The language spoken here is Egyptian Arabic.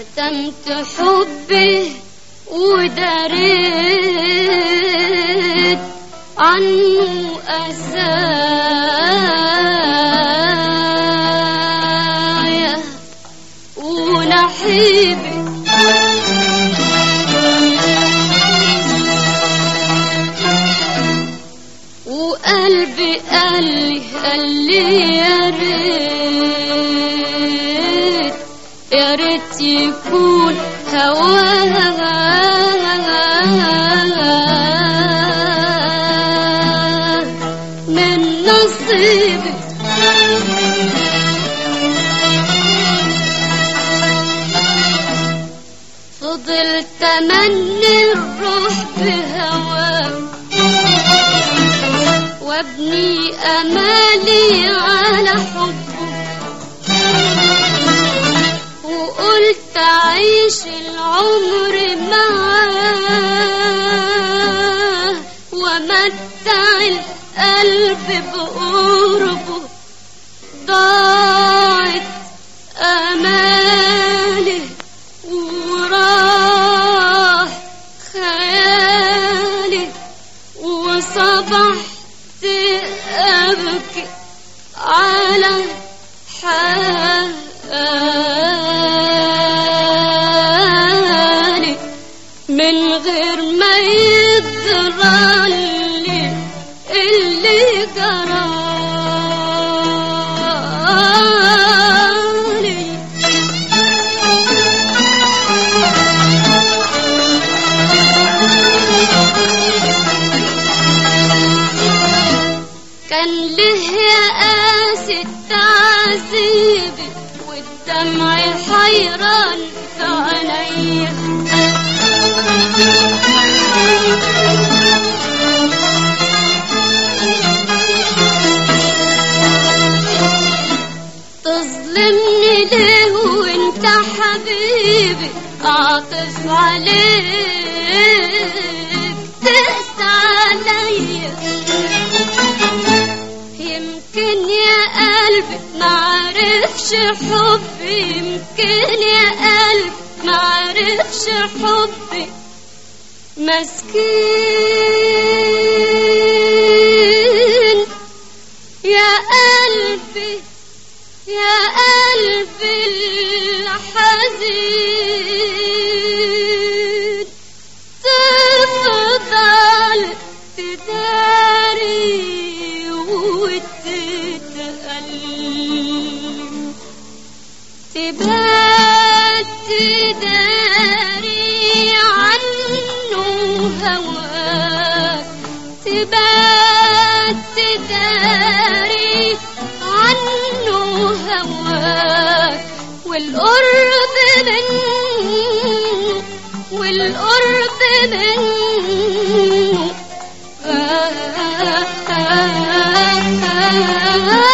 كتمت حبي وداريت عنه أسايا ونحيبي وقلبي قال لي قال لي يا ريت يا ريت يكون هواها من نصيبي فضلت تمني الروح بهواك وابني امالي على حبه وقلت اعيش العمر معاه ومتع القلب بقربه ضاعت امالي وراح خيالي وصبحت أبكي على حالي من غير ما يدرالي اللي جرالي كان له يا قاسي تعذيبي والدمع حيران في عينيا تظلمني ليه وانت حبيبي اعطف عليك تقسى عليا يمكن يا قلبي معرفش حبي يمكن يا قلبي معرفش حبي مسكين يا قلبي يا قلبي الحزين تفضل تداري وتتألم تبات تداري عنه هواك تبات تداري عنه هواك والقرب منه والقرب منه آه آه آه آه